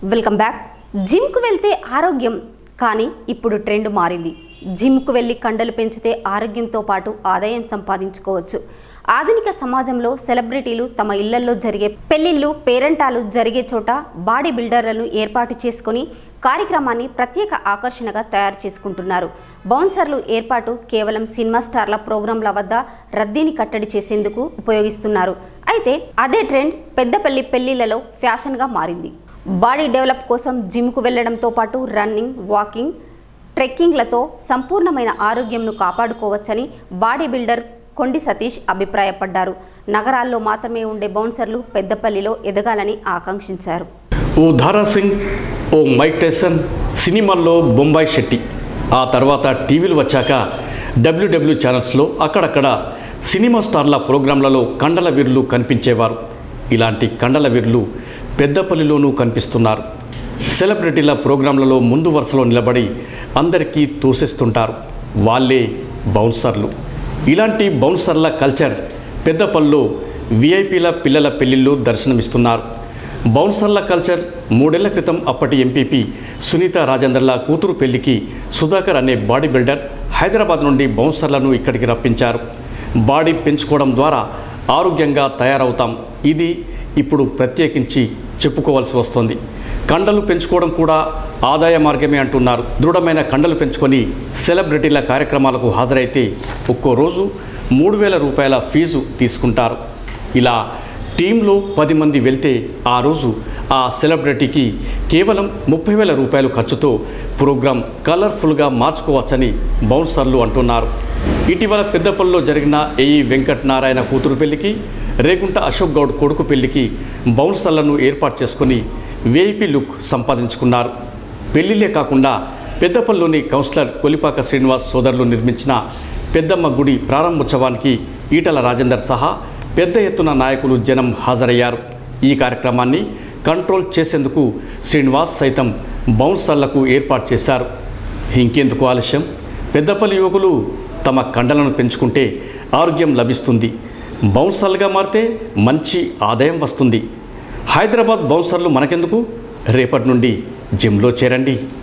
welcome back జిమ్కు వెళ్తే ఆరోగ్యం కానీ ఇప్పుడు ట్రెండ్ మారింది జిమ్కు వెళ్ళి కండలు పెంచితే ఆరోగ్యంతో పాటు ఆదాయం సంపాదించుకోవచ్చు ఆధునిక సమాజంలో సెలబ్రిటీలు తమ ఇళ్లలో జరిగే పెళ్లిళ్ళు పేరెంటాలు జరిగే చోట బాడీ బిల్డర్లను ఏర్పాటు చేసుకొని కార్యక్రమాన్ని ప్రత్యేక ఆకర్షణగా తయారు చేసుకుంటున్నారు బౌన్సర్లు ఏర్పాటు కేవలం సినిమా స్టార్ల ప్రోగ్రాంల వద్ద రద్దీని కట్టడి చేసేందుకు ఉపయోగిస్తున్నారు అయితే అదే ట్రెండ్ పెద్దపల్లి పెళ్లిళ్లలో ఫ్యాషన్గా మారింది బాడీ డెవలప్ కోసం జిమ్కు వెళ్లడంతో పాటు రన్నింగ్ వాకింగ్ ట్రెక్కింగ్లతో సంపూర్ణమైన ఆరోగ్యంను కాపాడుకోవచ్చని బాడీ బిల్డర్ కొండి సతీష్ అభిప్రాయపడ్డారు నగరాల్లో మాత్రమే ఉండే బౌన్సర్లు పెద్దపల్లిలో ఎదగాలని ఆకాంక్షించారు ఓ ధారా సింగ్ ఓ మైక్ టైసన్ సినిమాల్లో బొంబాయి శెట్టి ఆ తర్వాత టీవీలు వచ్చాక డబ్ల్యూడబ్ల్యూ ఛానల్స్లో అక్కడక్కడ సినిమా స్టార్ల ప్రోగ్రాంలలో కండల వీరులు కనిపించేవారు ఇలాంటి కండల వీరులు పెద్దపల్లిలోనూ కనిపిస్తున్నారు సెలబ్రిటీల ప్రోగ్రాంలలో ముందు వరుసలో నిలబడి అందరికీ తోసేస్తుంటారు వాళ్ళే బౌన్సర్లు ఇలాంటి బౌన్సర్ల కల్చర్ పెద్దపల్లిలో విఐపీల పిల్లల పెళ్లిళ్ళు దర్శనమిస్తున్నారు బౌన్సర్ల కల్చర్ మూడేళ్ల క్రితం అప్పటి ఎంపీపీ సునీత రాజేందర్ల కూతురు పెళ్లికి సుధాకర్ అనే బాడీ బిల్డర్ హైదరాబాద్ నుండి బౌన్సర్లను ఇక్కడికి రప్పించారు బాడీ పెంచుకోవడం ద్వారా ఆరోగ్యంగా తయారవుతాం ఇది ఇప్పుడు ప్రత్యేకించి చెప్పుకోవాల్సి వస్తుంది కండలు పెంచుకోవడం కూడా ఆదాయ మార్గమే అంటున్నారు దృఢమైన కండలు పెంచుకొని సెలబ్రిటీల కార్యక్రమాలకు హాజరైతే ఒక్కో రోజు మూడు వేల రూపాయల ఫీజు తీసుకుంటారు ఇలా టీంలో పది మంది వెళ్తే ఆ రోజు ఆ సెలబ్రిటీకి కేవలం ముప్పై వేల రూపాయలు ఖర్చుతో ప్రోగ్రాం కలర్ఫుల్గా మార్చుకోవచ్చని బౌన్సర్లు అంటున్నారు ఇటీవల పెద్దపల్లిలో జరిగిన ఏఈ వెంకట్ నారాయణ కూతురు పెళ్లికి రేగుంట అశోక్ గౌడ్ కొడుకు పెళ్లికి బౌన్సర్లను ఏర్పాటు చేసుకుని విఐపి లుక్ సంపాదించుకున్నారు పెళ్లిళ్లే కాకుండా పెద్దపల్లిలోని కౌన్సిలర్ కొలిపాక శ్రీనివాస్ సోదరులు నిర్మించిన పెద్దమ్మ గుడి ప్రారంభోత్సవానికి ఈటల రాజేందర్ సహా పెద్ద ఎత్తున నాయకులు జనం హాజరయ్యారు ఈ కార్యక్రమాన్ని కంట్రోల్ చేసేందుకు శ్రీనివాస్ సైతం బౌన్సర్లకు ఏర్పాటు చేశారు ఇంకెందుకు ఆలస్యం పెద్దపల్లి యువకులు తమ కండలను పెంచుకుంటే ఆరోగ్యం లభిస్తుంది బౌన్సర్లుగా మారితే మంచి ఆదాయం వస్తుంది హైదరాబాద్ బౌన్సర్లు మనకెందుకు రేపటి నుండి జిమ్లో చేరండి